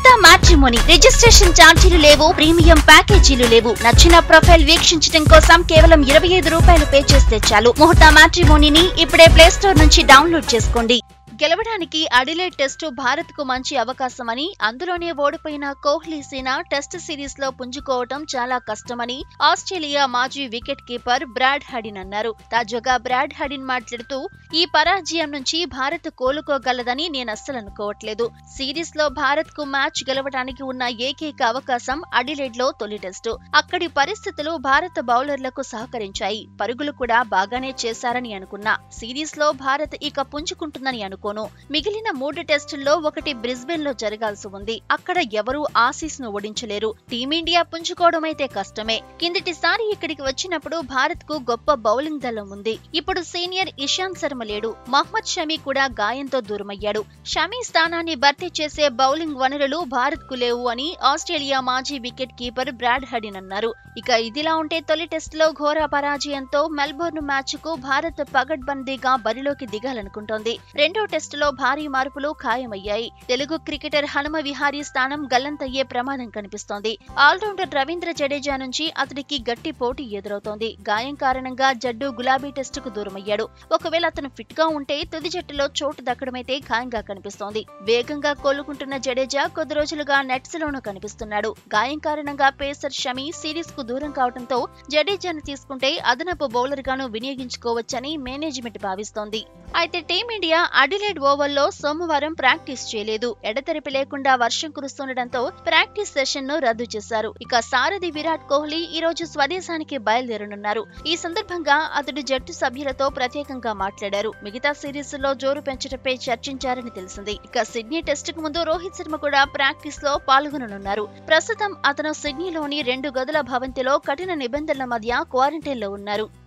ముహూర్త matrimony registration ఛార్జీలు లేవు ప్రీమియం ప్యాకేజీలు లేవు నచ్చిన ప్రొఫైల్ వీక్షించడం కోసం కేవలం ఇరవై ఐదు రూపాయలు పే చేస్తే చాలు ముహూర్త మ్యాట్రిమోనీని ఇప్పుడే ప్లే స్టోర్ నుంచి డౌన్లోడ్ చేసుకోండి గెలవడానికి అడిలేడ్ టెస్టు భారత్ కు మంచి అవకాశమని అందులోనే ఓడిపోయిన కోహ్లీ సేన టెస్ట్ సిరీస్ లో పుంజుకోవటం చాలా కష్టమని ఆస్ట్రేలియా మాజీ వికెట్ కీపర్ బ్రాడ్ హడిన్ అన్నారు తాజాగా బ్రాడ్ హడిన్ మాట్లాడుతూ ఈ పరాజయం నుంచి భారత్ కోలుకోగలదని నేను అస్సలు అనుకోవట్లేదు సిరీస్ లో భారత్ కు మ్యాచ్ గెలవడానికి ఉన్న ఏకైక అవకాశం అడిలేడ్ లో తొలి టెస్టు అక్కడి పరిస్థితులు భారత బౌలర్లకు సహకరించాయి పరుగులు కూడా బాగానే చేశారని అనుకున్నా సిరీస్ లో భారత్ ఇక పుంజుకుంటుందని అనుకోను మిగిలిన మూడు టెస్టుల్లో ఒకటి బ్రిస్బెన్ లో జరగాల్సి ఉంది అక్కడ ఎవరూ ఆసీస్ ను ఓడించలేరు టీమిండియా పుంజుకోవడం అయితే కష్టమే కిందటిసారి ఇక్కడికి వచ్చినప్పుడు భారత్ కు గొప్ప బౌలింగ్ దళం ఉంది ఇప్పుడు సీనియర్ ఇషాంత్ శర్మ లేడు మహ్మద్ షమీ కూడా గాయంతో దూరమయ్యాడు షమీ స్థానాన్ని భర్తీ చేసే బౌలింగ్ వనరులు భారత్ కు లేవు అని ఆస్ట్రేలియా మాజీ వికెట్ కీపర్ బ్రాడ్ హడిన్ అన్నారు ఇక ఇదిలా ఉంటే తొలి టెస్టులో ఘోర పరాజయంతో మెల్బోర్న్ మ్యాచ్ కు భారత్ పగడ్బందీగా బరిలోకి దిగాలనుకుంటోంది రెండో టెస్టులో భారీ మార్పులు ఖాయమయ్యాయి తెలుగు క్రికెటర్ హనుమ విహారీ స్థానం గల్లంతయ్యే ప్రమాదం కనిపిస్తోంది ఆల్రౌండర్ రవీంద్ర జడేజా నుంచి అతడికి గట్టి పోటీ ఎదురవుతోంది గాయం కారణంగా జడ్డు గులాబీ టెస్టుకు దూరమయ్యాడు ఒకవేళ అతను ఫిట్ గా ఉంటే తుది జట్టులో చోటు దక్కడమైతే ఖాయంగా కనిపిస్తోంది వేగంగా కోలుకుంటున్న జడేజా కొద్ది రోజులుగా నెట్స్ లోనూ కనిపిస్తున్నాడు గాయం కారణంగా పేసర్ షమి సిరీస్ కు దూరం కావడంతో జడేజాను తీసుకుంటే అదనపు బౌలర్ గాను వినియోగించుకోవచ్చని మేనేజ్మెంట్ భావిస్తోంది అయితే టీమిండియా అడిలేడ్ ఓవర్లో సోమవారం ప్రాక్టీస్ చేయలేదు ఎడతెరిపి లేకుండా వర్షం కురుస్తుండటంతో ప్రాక్టీస్ సెషన్ ను రద్దు చేశారు ఇక సారథి విరాట్ కోహ్లీ ఈ రోజు స్వదేశానికి బయలుదేరనున్నారు ఈ సందర్భంగా అతడు జట్టు సభ్యులతో ప్రత్యేకంగా మాట్లాడారు మిగతా సిరీస్ లో జోరు పెంచడంపై చర్చించారని తెలిసింది ఇక సిడ్నీ టెస్ట్ కు ముందు రోహిత్ శర్మ కూడా ప్రాక్టీస్ లో పాల్గొననున్నారు ప్రస్తుతం అతను సిడ్నీలోని రెండు గదుల భవంతిలో కఠిన నిబంధనల మధ్య క్వారంటైన్ లో ఉన్నారు